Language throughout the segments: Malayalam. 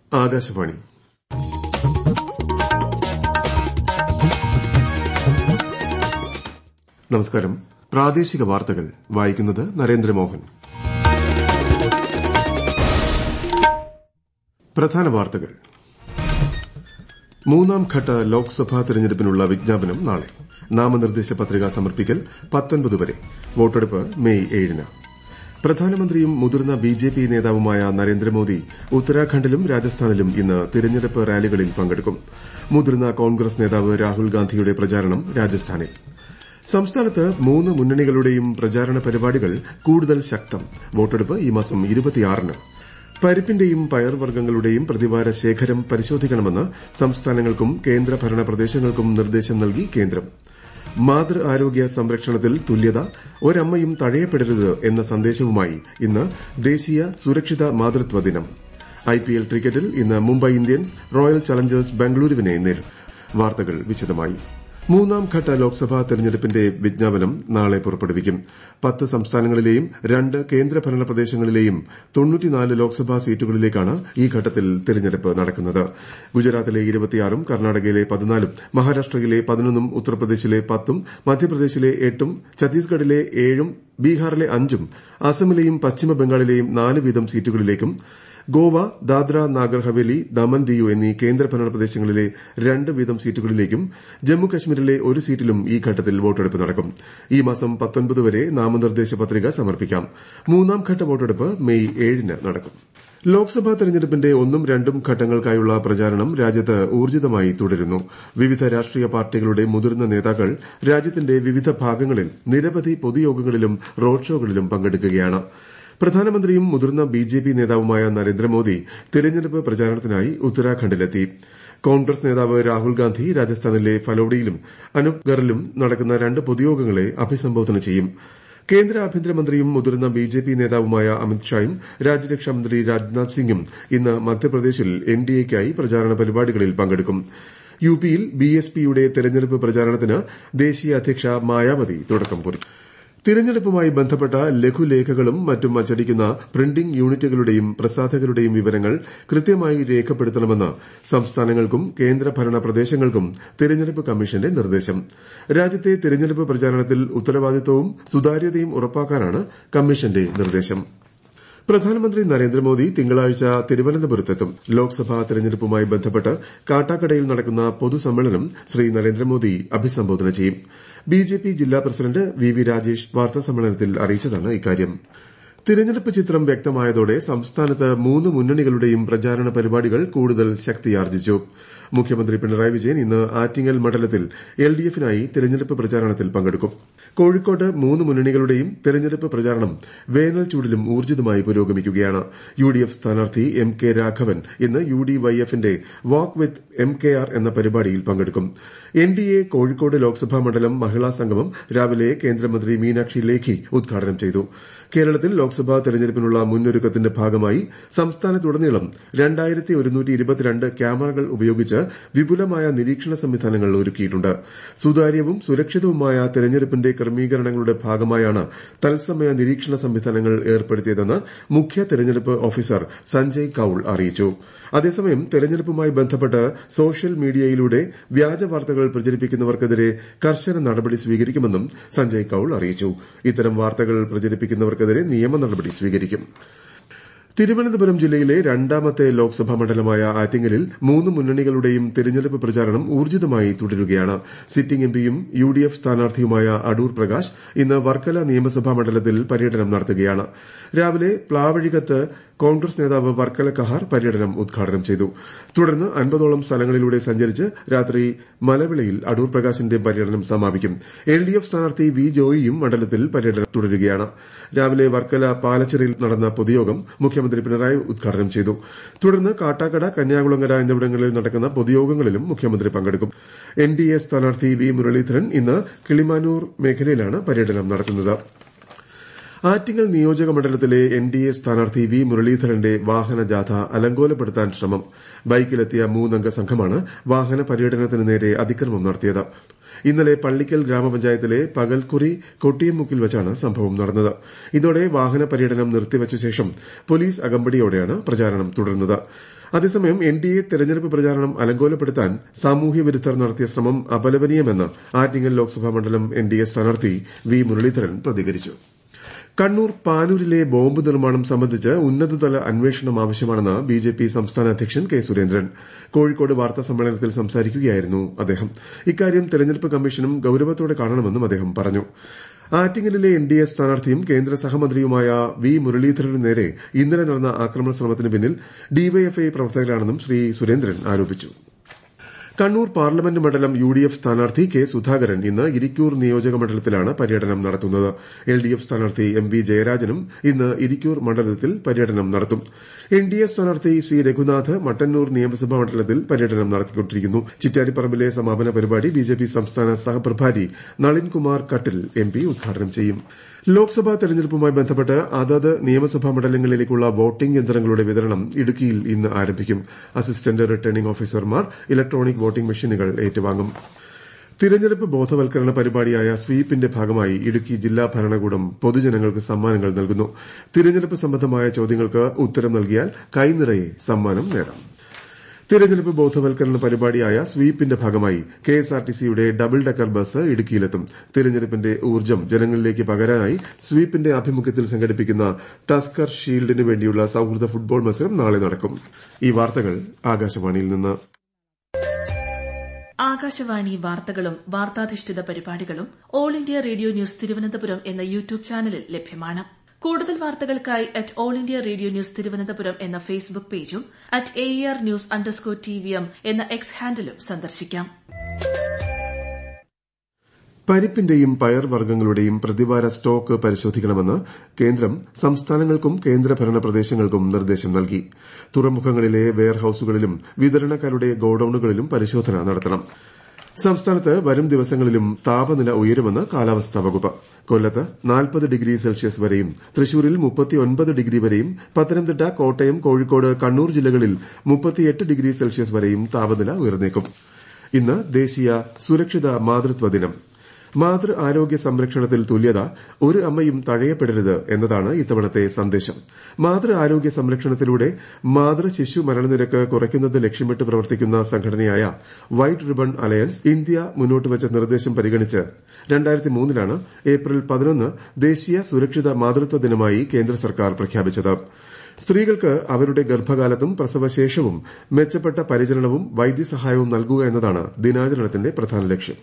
ആകാശവാണി നമസ്കാരം പ്രാദേശിക വാർത്തകൾ വായിക്കുന്നത് നരേന്ദ്രമോഹൻ പ്രധാന വാർത്തകൾ മൂന്നാം ഘട്ട ലോക്സഭാ തെരഞ്ഞെടുപ്പിനുള്ള വിജ്ഞാപനം നാളെ നാമനിർദ്ദേശ പത്രിക സമർപ്പിക്കൽ പത്തൊൻപത് വരെ വോട്ടെടുപ്പ് മെയ് ഏഴിന് പ്രധാനമന്ത്രിയും മുതിർന്ന ബിജെപി നേതാവുമായ നരേന്ദ്രമോദി ഉത്തരാഖണ്ഡിലും രാജസ്ഥാനിലും ഇന്ന് തിരഞ്ഞെടുപ്പ് റാലികളിൽ പങ്കെടുക്കും മുതിർന്ന കോൺഗ്രസ് നേതാവ് രാഹുൽ ഗാന്ധിയുടെ പ്രചാരണം രാജസ്ഥാനിൽ സംസ്ഥാനത്ത് മൂന്ന് മുന്നണികളുടെയും പ്രചാരണ പരിപാടികൾ കൂടുതൽ ശക്തം വോട്ടെടുപ്പ് ഈ മാസം ന് പരിപ്പിന്റെയും പയർവർഗ്ഗങ്ങളുടെയും പ്രതിവാര ശേഖരം പരിശോധിക്കണമെന്ന് സംസ്ഥാനങ്ങൾക്കും കേന്ദ്രഭരണ പ്രദേശങ്ങൾക്കും നിർദ്ദേശം നൽകി കേന്ദ്രം മാതൃ ആരോഗ്യ സംരക്ഷണത്തിൽ തുല്യത ഒരമ്മയും തഴയപ്പെടരുത് എന്ന സന്ദേശവുമായി ഇന്ന് ദേശീയ സുരക്ഷിത മാതൃത്വ ദിനം ഐപിഎൽ ക്രിക്കറ്റിൽ ഇന്ന് മുംബൈ ഇന്ത്യൻസ് റോയൽ ചലഞ്ചേഴ്സ് ബംഗളൂരുവിനെ നേരിടും വാർത്തകൾ വിശദമായി മൂന്നാം ഘട്ട ലോക്സഭാ തെരഞ്ഞെടുപ്പിന്റെ വിജ്ഞാപനം നാളെ പുറപ്പെടുവിക്കും പത്ത് സംസ്ഥാനങ്ങളിലെയും രണ്ട് കേന്ദ്രഭരണ പ്രദേശങ്ങളിലെയും ലോക്സഭാ സീറ്റുകളിലേക്കാണ് ഈ ഘട്ടത്തിൽ തെരഞ്ഞെടുപ്പ് നടക്കുന്നത് ഗുജറാത്തിലെ ഉം കർണാടകയിലെ പതിനാലും മഹാരാഷ്ട്രയിലെ പതിനൊന്നും ഉത്തർപ്രദേശിലെ പത്തും മധ്യപ്രദേശിലെ എട്ടും ഛത്തീസ്ഗഡിലെ ഏഴും ബീഹാറിലെ അഞ്ചും അസമിലെയും പശ്ചിമബംഗാളിലെയും നാല് വീതം സീറ്റുകളിലേക്കും ഗോവ ദാദ്ര നാഗർ ഹവേലി ദമൻ ദിയു എന്നീ കേന്ദ്രഭരണ പ്രദേശങ്ങളിലെ രണ്ട് വീതം സീറ്റുകളിലേക്കും ജമ്മു കശ്മീരിലെ ഒരു സീറ്റിലും ഈ ഘട്ടത്തിൽ വോട്ടെടുപ്പ് നടക്കും ഈ മാസം വരെ നാമനിർദ്ദേശ പത്രിക സമർപ്പിക്കാം മൂന്നാം ഘട്ട വോട്ടെടുപ്പ് മെയ് ഏഴിന് നടക്കും ലോക്സഭാ തെരഞ്ഞെടുപ്പിന്റെ ഒന്നും രണ്ടും ഘട്ടങ്ങൾക്കായുള്ള പ്രചാരണം രാജ്യത്ത് ഊർജ്ജിതമായി തുടരുന്നു വിവിധ രാഷ്ട്രീയ പാർട്ടികളുടെ മുതിർന്ന നേതാക്കൾ രാജ്യത്തിന്റെ വിവിധ ഭാഗങ്ങളിൽ നിരവധി പൊതുയോഗങ്ങളിലും റോഡ് ഷോകളിലും പങ്കെടുക്കുകയാണ് പ്രധാനമന്ത്രിയും മുതിർന്ന ബിജെപി നേതാവുമായ നരേന്ദ്രമോദി തെരഞ്ഞെടുപ്പ് പ്രചാരണത്തിനായി ഉത്തരാഖണ്ഡിലെത്തി കോൺഗ്രസ് നേതാവ് രാഹുൽ ഗാന്ധി രാജസ്ഥാനിലെ ഫലോഡിയിലും അനൂപ്ഗറിലും നടക്കുന്ന രണ്ട് പൊതുയോഗങ്ങളെ അഭിസംബോധന ചെയ്യും കേന്ദ്ര ആഭ്യന്തരമന്ത്രിയും മുതിർന്ന ബിജെപി നേതാവുമായ അമിത്ഷായും രാജ്യരക്ഷാമന്ത്രി രാജ്നാഥ് സിംഗും ഇന്ന് മധ്യപ്രദേശിൽ എൻഡിഎയ്ക്കായി പ്രചാരണ പരിപാടികളിൽ പങ്കെടുക്കും യുപിയിൽ ബിഎസ്പിയുടെ തെരഞ്ഞെടുപ്പ് പ്രചാരണത്തിന് ദേശീയ അധ്യക്ഷ മായാവതി തുടക്കം കുറിക്കും തിരഞ്ഞെടുപ്പുമായി ബന്ധപ്പെട്ട ലഘുലേഖകളും മറ്റും അച്ചടിക്കുന്ന പ്രിന്റിംഗ് യൂണിറ്റുകളുടെയും പ്രസാധകരുടെയും വിവരങ്ങൾ കൃത്യമായി രേഖപ്പെടുത്തണമെന്ന് സംസ്ഥാനങ്ങൾക്കും കേന്ദ്രഭരണ പ്രദേശങ്ങൾക്കും തിരഞ്ഞെടുപ്പ് കമ്മീഷന്റെ നിർദ്ദേശം രാജ്യത്തെ തിരഞ്ഞെടുപ്പ് പ്രചാരണത്തിൽ ഉത്തരവാദിത്തവും സുതാര്യതയും ഉറപ്പാക്കാനാണ് കമ്മീഷന്റെ നിർദ്ദേശം പ്രധാനമന്ത്രി നരേന്ദ്രമോദി തിങ്കളാഴ്ച തിരുവനന്തപുരത്തെത്തും ലോക്സഭാ തെരഞ്ഞെടുപ്പുമായി ബന്ധപ്പെട്ട് കാട്ടാക്കടയിൽ നടക്കുന്ന പൊതുസമ്മേളനം ശ്രീ നരേന്ദ്രമോദി അഭിസംബോധന ചെയ്യും ബിജെപി ജില്ലാ പ്രസിഡന്റ് വി വി രാജേഷ് വാർത്താസമ്മേളനത്തിൽ അറിയിച്ചതാണ് ഇക്കാര്യം തിരഞ്ഞെടുപ്പ് ചിത്രം വ്യക്തമായതോടെ സംസ്ഥാനത്ത് മൂന്ന് മുന്നണികളുടെയും പ്രചാരണ പരിപാടികൾ കൂടുതൽ ശക്തിയാർജിച്ചു മുഖ്യമന്ത്രി പിണറായി വിജയൻ ഇന്ന് ആറ്റിങ്ങൽ മണ്ഡലത്തിൽ എൽഡിഎഫിനായി തെരഞ്ഞെടുപ്പ് പ്രചാരണത്തിൽ പങ്കെടുക്കും കോഴിക്കോട്ട് മൂന്ന് മുന്നണികളുടെയും തെരഞ്ഞെടുപ്പ് പ്രചാരണം വേനൽ ചൂടിലും ഊർജ്ജിതമായി പുരോഗമിക്കുകയാണ് യുഡിഎഫ് സ്ഥാനാർത്ഥി എം കെ രാഘവൻ ഇന്ന് യുഡിവൈഎഫിന്റെ walk with M K R എന്ന പരിപാടിയിൽ പങ്കെടുക്കും എൻഡിഎ കോഴിക്കോട് ലോക്സഭാ മണ്ഡലം മഹിളാ സംഗമം രാവിലെ കേന്ദ്രമന്ത്രി മീനാക്ഷി ലേഖി ഉദ്ഘാടനം ചെയ്തു കേരളത്തിൽ ലോക്സഭാ തെരഞ്ഞെടുപ്പിനുള്ള മുന്നൊരുക്കത്തിന്റെ ഭാഗമായി സംസ്ഥാനത്തുടനീളം ക്യാമറകൾ ഉപയോഗിച്ച് വിപുലമായ നിരീക്ഷണ സംവിധാനങ്ങൾ ഒരുക്കിയിട്ടുണ്ട് സുതാര്യവും സുരക്ഷിതവുമായ തെരഞ്ഞെടുപ്പിന്റെ ക്രമീകരണങ്ങളുടെ ഭാഗമായാണ് തത്സമയ നിരീക്ഷണ സംവിധാനങ്ങൾ ഏർപ്പെടുത്തിയതെന്ന് മുഖ്യ തെരഞ്ഞെടുപ്പ് ഓഫീസർ സഞ്ജയ് കൌൾ അറിയിച്ചു അതേസമയം തെരഞ്ഞെടുപ്പുമായി ബന്ധപ്പെട്ട് സോഷ്യൽ മീഡിയയിലൂടെ വ്യാജ വാർത്തകൾ പ്രചരിപ്പിക്കുന്നവർക്കെതിരെ കർശന നടപടി സ്വീകരിക്കുമെന്നും സഞ്ജയ് കൌൾ അറിയിച്ചു ഇത്തരം വാർത്തകൾ പ്രചരിപ്പിക്കുന്നവർക്കെതിരെ നിയമ നടപടി സ്വീകരിക്കും തിരുവനന്തപുരം ജില്ലയിലെ രണ്ടാമത്തെ ലോക്സഭാ മണ്ഡലമായ ആറ്റിങ്ങലിൽ മൂന്ന് മുന്നണികളുടെയും തെരഞ്ഞെടുപ്പ് പ്രചാരണം ഊർജ്ജിതമായി തുടരുകയാണ് സിറ്റിംഗ് എംപിയും യുഡിഎഫ് സ്ഥാനാർത്ഥിയുമായ അടൂർ പ്രകാശ് ഇന്ന് വർക്കല നിയമസഭാ മണ്ഡലത്തിൽ പര്യടനം നടത്തുകയാണ് രാവിലെ പ്ലാവഴികത്ത് കോൺഗ്രസ് നേതാവ് വർക്കല കഹാർ പര്യടനം ഉദ്ഘാടനം ചെയ്തു തുടർന്ന് അൻപതോളം സ്ഥലങ്ങളിലൂടെ സഞ്ചരിച്ച് രാത്രി മലവിളയിൽ അടൂർ പ്രകാശിന്റെ പര്യടനം സമാപിക്കും എൽഡിഎഫ് സ്ഥാനാർത്ഥി വി ജോയിയും മണ്ഡലത്തിൽ പര്യടനം തുടരുകയാണ് രാവിലെ വർക്കല പാലച്ചിറയിൽ നടന്ന പൊതുയോഗം മുഖ്യമന്ത്രി പിണറായി ഉദ്ഘാടനം ചെയ്തു തുടർന്ന് കാട്ടാക്കട കന്യാകുളങ്ങര എന്നിവിടങ്ങളിൽ നടക്കുന്ന പൊതുയോഗങ്ങളിലും മുഖ്യമന്ത്രി പങ്കെടുക്കും എൻഡിഎ സ്ഥാനാർത്ഥി വി മുരളീധരൻ ഇന്ന് കിളിമാനൂർ മേഖലയിലാണ് പര്യടനം നടത്തുന്നത് ആറ്റിങ്ങൽ നിയോജക മണ്ഡലത്തിലെ എൻ ഡി എ സ്ഥാനാർത്ഥി വി മുരളീധരന്റെ വാഹന ജാഥ അലങ്കോലപ്പെടുത്താൻ ശ്രമം ബൈക്കിലെത്തിയ മൂന്നംഗ സംഘമാണ് വാഹന പര്യടനത്തിന് നേരെ അതിക്രമം നടത്തിയത് ഇന്നലെ പള്ളിക്കൽ ഗ്രാമപഞ്ചായത്തിലെ പകൽക്കുറി കൊട്ടിയമുക്കിൽ വെച്ചാണ് സംഭവം നടന്നത് ഇതോടെ വാഹന പര്യടനം നിർത്തിവച്ച ശേഷം പോലീസ് അകമ്പടിയോടെയാണ് പ്രചാരണം തുടർന്നത് അതേസമയം എൻ ഡി എ തെരഞ്ഞെടുപ്പ് പ്രചാരണം അലങ്കോലപ്പെടുത്താൻ സാമൂഹ്യ വിരുദ്ധർ നടത്തിയ ശ്രമം അപലപനീയമെന്ന് ആറ്റിങ്ങൽ ലോക്സഭാ മണ്ഡലം എൻ ഡി എ സ്ഥാനാർത്ഥി വി മുരളീധരൻ പ്രതികരിച്ചു കണ്ണൂർ പാനൂരിലെ ബോംബ് നിർമ്മാണം സംബന്ധിച്ച് ഉന്നതതല അന്വേഷണം ആവശ്യമാണെന്ന് ബിജെപി സംസ്ഥാന അധ്യക്ഷൻ കെ സുരേന്ദ്രൻ കോഴിക്കോട് വാർത്താ സമ്മേളനത്തിൽ സംസാരിക്കുകയായിരുന്നു അദ്ദേഹം ഇക്കാര്യം തെരഞ്ഞെടുപ്പ് കമ്മീഷനും ഗൌരവത്തോടെ കാണണമെന്നും അദ്ദേഹം പറഞ്ഞു ആറ്റിങ്ങലിലെ എൻ ഡി എ സ്ഥാനാർത്ഥിയും കേന്ദ്ര സഹമന്ത്രിയുമായ വി മുരളീധരനു നേരെ ഇന്നലെ നടന്ന ആക്രമണ ശ്രമത്തിന് പിന്നിൽ ഡിവൈഎഫ്ഐ പ്രവർത്തകരാണെന്നും ശ്രീ സുരേന്ദ്രൻ ആരോപിച്ചു കണ്ണൂർ പാർലമെന്റ് മണ്ഡലം യു ഡി എഫ് സ്ഥാനാർത്ഥി കെ സുധാകരൻ ഇന്ന് ഇരിക്കൂർ നിയോജക മണ്ഡലത്തിലാണ് പര്യടനം നടത്തുന്നത് എൽ ഡി എഫ് സ്ഥാനാർത്ഥി എം വി ജയരാജനും ഇന്ന് ഇരിക്കൂർ മണ്ഡലത്തിൽ പര്യടനം നടത്തും എൻ ഡി എ സ്ഥാനാർത്ഥി ശ്രീ രഘുനാഥ് മട്ടന്നൂർ നിയമസഭാ മണ്ഡലത്തിൽ പര്യടനം നടത്തിക്കൊണ്ടിരിക്കുന്നു ചിറ്റാരിപ്പറമ്പിലെ സമാപന പരിപാടി ബിജെപി സംസ്ഥാന സഹപ്രഭാരി നളിൻകുമാർ കട്ടിൽ എം പി ഉദ്ഘാടനം ചെയ്യും ലോക്സഭാ തെരഞ്ഞെടുപ്പുമായി ബന്ധപ്പെട്ട് അതത് നിയമസഭാ മണ്ഡലങ്ങളിലേക്കുള്ള വോട്ടിംഗ് യന്ത്രങ്ങളുടെ വിതരണം ഇടുക്കിയിൽ ഇന്ന് ആരംഭിക്കും അസിസ്റ്റന്റ് റിട്ടേണിംഗ് ഓഫീസർമാർ ഇലക്ട്രോണിക് വോട്ടിംഗ് മെഷീനുകൾ ഏറ്റുവാങ്ങും തിരഞ്ഞെടുപ്പ് ബോധവൽക്കരണ പരിപാടിയായ സ്വീപിന്റെ ഭാഗമായി ഇടുക്കി ജില്ലാ ഭരണകൂടം പൊതുജനങ്ങൾക്ക് സമ്മാനങ്ങൾ നൽകുന്നു തിരഞ്ഞെടുപ്പ് സംബന്ധമായ ചോദ്യങ്ങൾക്ക് ഉത്തരം നൽകിയാൽ കൈനിറയെ സമ്മാനം നേടാം തിരഞ്ഞെടുപ്പ് ബോധവൽക്കരണ പരിപാടിയായ സ്വീപിന്റെ ഭാഗമായി കെഎസ്ആർടിസിയുടെ ഡബിൾ ഡക്കർ ബസ് ഇടുക്കിയിലെത്തും തിരഞ്ഞെടുപ്പിന്റെ ഊർജ്ജം ജനങ്ങളിലേക്ക് പകരാനായി സ്വീപിന്റെ ആഭിമുഖ്യത്തിൽ സംഘടിപ്പിക്കുന്ന ടസ്കർ ഷീൽഡിന് വേണ്ടിയുള്ള സൌഹൃദ ഫുട്ബോൾ മത്സരം നാളെ നടക്കും ഈ വാർത്തകൾ ആകാശവാണിയിൽ നിന്ന് ആകാശവാണി വാർത്തകളും വാർത്താധിഷ്ഠിത പരിപാടികളും all India radio news Thiruvananthapuram എന്ന യൂട്യൂബ് ചാനലിൽ ലഭ്യമാണ് കൂടുതൽ വാർത്തകൾക്കായി at all India radio news Thiruvananthapuram എന്ന ഫേസ്ബുക്ക് പേജും at A R news underscore T V M എന്ന എക്സ് ഹാൻഡിലും സന്ദർശിക്കാം പരിപ്പിന്റെയും പയർ വർഗ്ഗങ്ങളുടെയും പ്രതിവാര സ്റ്റോക്ക് പരിശോധിക്കണമെന്ന് കേന്ദ്രം സംസ്ഥാനങ്ങൾക്കും കേന്ദ്രഭരണ പ്രദേശങ്ങൾക്കും നിർദ്ദേശം നൽകി തുറമുഖങ്ങളിലെ വെയർഹൌസുകളിലും വിതരണക്കാരുടെ ഗോഡൌണുകളിലും പരിശോധന നടത്തണം സംസ്ഥാനത്ത് വരും ദിവസങ്ങളിലും താപനില ഉയരുമെന്ന് കാലാവസ്ഥാ വകുപ്പ് കൊല്ലത്ത് നാൽപ്പത് ഡിഗ്രി സെൽഷ്യസ് വരെയും തൃശൂരിൽ മുപ്പത്തിയൊൻപത് ഡിഗ്രി വരെയും പത്തനംതിട്ട കോട്ടയം കോഴിക്കോട് കണ്ണൂർ ജില്ലകളിൽ മുപ്പത്തിയെട്ട് ഡിഗ്രി സെൽഷ്യസ് വരെയും താപനില ഉയർന്നേക്കും ഇന്ന് ദേശീയ സുരക്ഷിത മാതൃത്വ ദിനം മാതൃ ആരോഗ്യ സംരക്ഷണത്തിൽ തുല്യത ഒരു അമ്മയും തഴയപ്പെടരുത് എന്നതാണ് ഇത്തവണത്തെ സന്ദേശം മാതൃ ആരോഗ്യ സംരക്ഷണത്തിലൂടെ മാതൃ ശിശു മരണനിരക്ക് കുറയ്ക്കുന്നത് ലക്ഷ്യമിട്ട് പ്രവർത്തിക്കുന്ന സംഘടനയായ വൈറ്റ് റിബൺ അലയൻസ് ഇന്ത്യ മുന്നോട്ടുവച്ച നിർദ്ദേശം പരിഗണിച്ച് ലാണ് ഏപ്രിൽ പതിനൊന്ന് ദേശീയ സുരക്ഷിത മാതൃത്വ ദിനമായി കേന്ദ്ര സർക്കാർ പ്രഖ്യാപിച്ചത് സ്ത്രീകൾക്ക് അവരുടെ ഗർഭകാലത്തും പ്രസവശേഷവും മെച്ചപ്പെട്ട പരിചരണവും വൈദ്യസഹായവും നൽകുക എന്നതാണ് ദിനാചരണത്തിന്റെ പ്രധാന ലക്ഷ്യം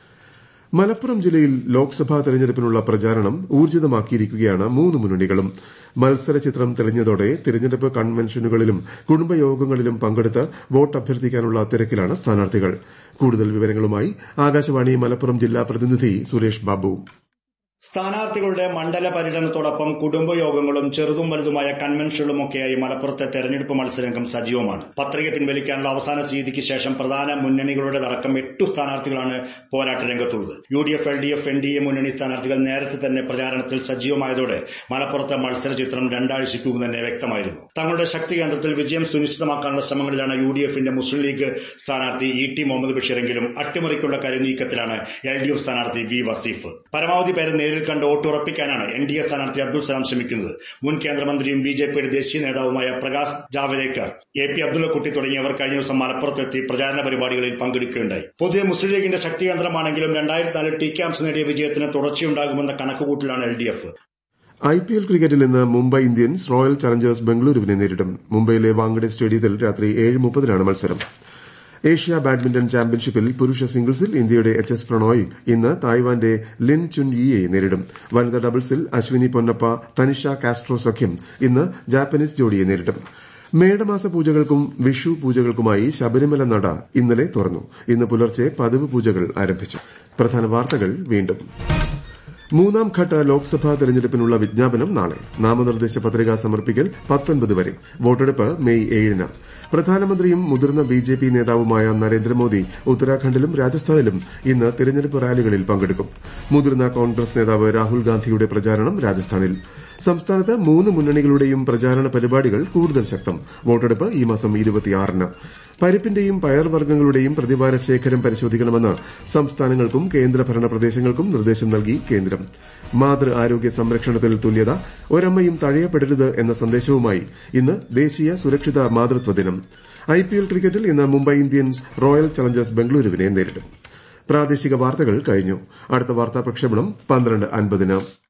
മലപ്പുറം ജില്ലയിൽ ലോക്സഭാ തെരഞ്ഞെടുപ്പിനുള്ള പ്രചാരണം ഊർജിതമാക്കിയിരിക്കുകയാണ് മൂന്ന് മുന്നണികളും മത്സര ചിത്രം തെളിഞ്ഞതോടെ തെരഞ്ഞെടുപ്പ് കൺവെൻഷനുകളിലും കുടുംബയോഗങ്ങളിലും പങ്കെടുത്ത് വോട്ട് അഭ്യർത്ഥിക്കാനുള്ള തിരക്കിലാണ് സ്ഥാനാർത്ഥികൾ കൂടുതൽ വിവരങ്ങളുമായി ആകാശവാണി മലപ്പുറം ജില്ലാ പ്രതിനിധി സുരേഷ് ബാബു സ്ഥാനാർത്ഥികളുടെ മണ്ഡല പര്യടനത്തോടൊപ്പം കുടുംബയോഗങ്ങളും ചെറുതും വലുതുമായ കൺവെൻഷനുകളുമൊക്കെയായി മലപ്പുറത്തെ തെരഞ്ഞെടുപ്പ് മത്സരരംഗം സജീവമാണ് പത്രിക പിൻവലിക്കാനുള്ള അവസാന തീയതിക്ക് ശേഷം പ്രധാന മുന്നണികളുടേതടക്കം എട്ടു സ്ഥാനാർത്ഥികളാണ് പോരാട്ട രംഗത്തുള്ളത് U D F L D F N D A മുന്നണി സ്ഥാനാർത്ഥികൾ നേരത്തെ തന്നെ പ്രചാരണത്തിൽ സജീവമായതോടെ മലപ്പുറത്തെ മത്സര ചിത്രം രണ്ടാഴ്ചയ്ക്ക് മുമ്പ് തന്നെ വ്യക്തമായിരുന്നു തങ്ങളുടെ ശക്തി കേന്ദ്രത്തിൽ വിജയം സുനിശ്ചിതമാക്കാനുള്ള ശ്രമങ്ങളിലാണ് യു ഡി എഫിന്റെ മുസ്ലിം ലീഗ് സ്ഥാനാർത്ഥി ഇ ടി മുഹമ്മദ് ബഷീറെങ്കിലും അട്ടിമറിക്കുള്ള കരുനീക്കത്തിലാണ് എൽ ഡി എഫ് സ്ഥാനാർത്ഥി വി വസീഫ് പരമാവധി പേരെ നേരിൽ കണ്ട് വോട്ട് ഉറപ്പിക്കാനാണ് എൻ ഡി എ സ്ഥാനാർത്ഥി അബ്ദുൾ സലാം ശ്രമിക്കുന്നത് മുൻ കേന്ദ്രമന്ത്രിയും ബി ജെ പിയുടെ ദേശീയ നേതാവുമായ പ്രകാശ് ജാവദേക്കർ എ പി അബ്ദുള്ളക്കുട്ടി തുടങ്ങിയവർ കഴിഞ്ഞ ദിവസം മലപ്പുറത്തെത്തി പ്രചാരണ പരിപാടികളിൽ പങ്കെടുക്കുകയുണ്ടായി പൊതുവെ മുസ്ലിം ലീഗിന്റെ ശക്തി കേന്ദ്രമാണെങ്കിലും രണ്ടായിരത്തി നാലിൽ ടി ക്യാംസ് നേടിയ വിജയത്തിന് തുടർച്ചയുണ്ടാകുമെന്ന കണക്കുകൂട്ടലാണ് L D F I P L ക്രിക്കറ്റിൽ ഇന്ന് മുംബൈ ഇന്ത്യൻസ് റോയൽ ചലഞ്ചേഴ്സ് ബംഗളൂരുവിനെ നേരിടും മുംബൈയിലെ വാങ്കഡെ സ്റ്റേഡിയത്തിൽ രാത്രി ഏഴ് മുപ്പതിനാണ് മത്സരം ഏഷ്യ ബാഡ്മിന്റൺ ചാമ്പ്യൻഷിപ്പിൽ പുരുഷ സിംഗിൾസിൽ ഇന്ത്യയുടെ എച്ച് എസ് പ്രണോയ് ഇന്ന് തായ്വാന്റെ ലിൻ ചുൻ യിയെ നേരിടും വനിതാ ഡബിൾസിൽ അശ്വിനി പൊന്നപ്പ തനിഷ കാസ്ട്രോ സഖ്യം ഇന്ന് ജാപ്പനീസ് ജോഡിയെ നേരിടും മേടമാസ പൂജകൾക്കും വിഷു പൂജകൾക്കുമായി ശബരിമല നട ഇന്നലെ തുറന്നു ഇന്ന് പുലർച്ചെ പതിവ് പൂജകൾ ആരംഭിച്ചു പ്രധാന വാർത്തകൾ വീണ്ടും മൂന്നാം ഘട്ട ലോക്സഭാ തെരഞ്ഞെടുപ്പിനുള്ള വിജ്ഞാപനം നാളെ നാമനിർദ്ദേശ പത്രിക സമർപ്പിക്കൽ പത്തൊൻപത് വരെ വോട്ടെടുപ്പ് മെയ് ഏഴിന് പ്രധാനമന്ത്രിയും മുതിർന്ന ബിജെപി നേതാവുമായ നരേന്ദ്രമോദി ഉത്തരാഖണ്ഡിലും രാജസ്ഥാനിലും ഇന്ന് തെരഞ്ഞെടുപ്പ് റാലികളിൽ പങ്കെടുക്കും മുതിർന്ന കോൺഗ്രസ് നേതാവ് രാഹുൽ ഗാന്ധിയുടെ പ്രചാരണം രാജസ്ഥാനിൽ സംസ്ഥാനത്ത് മൂന്ന് മുന്നണികളുടെയും പ്രചാരണ പരിപാടികൾ കൂടുതൽ ശക്തം വോട്ടെടുപ്പ് ഈ മാസം ഇരുപത്തിയാറിന് പരിപ്പിന്റെയും പയർവർഗ്ഗങ്ങളുടെയും പ്രതിവാര ശേഖരം പരിശോധിക്കണമെന്ന് സംസ്ഥാനങ്ങൾക്കും കേന്ദ്രഭരണ പ്രദേശങ്ങൾക്കും നിർദ്ദേശം നൽകി കേന്ദ്രം മാതൃ ആരോഗ്യ സംരക്ഷണത്തിൽ തുല്യത ഒരമ്മയും തഴയപ്പെടരുത് എന്ന സന്ദേശവുമായി ഇന്ന് ദേശീയ സുരക്ഷിത മാതൃത്വ ദിനം ഐപിഎൽ ക്രിക്കറ്റിൽ ഇന്ന് മുംബൈ ഇന്ത്യൻസ് റോയൽ ചലഞ്ചേഴ്സ് ബംഗളൂരുവിനെ നേരിടും പ്രാദേശിക വാർത്തകൾ കഴിഞ്ഞു അടുത്ത വാർത്താ പ്രക്ഷേപണം പന്ത്രണ്ട് അൻപതിന്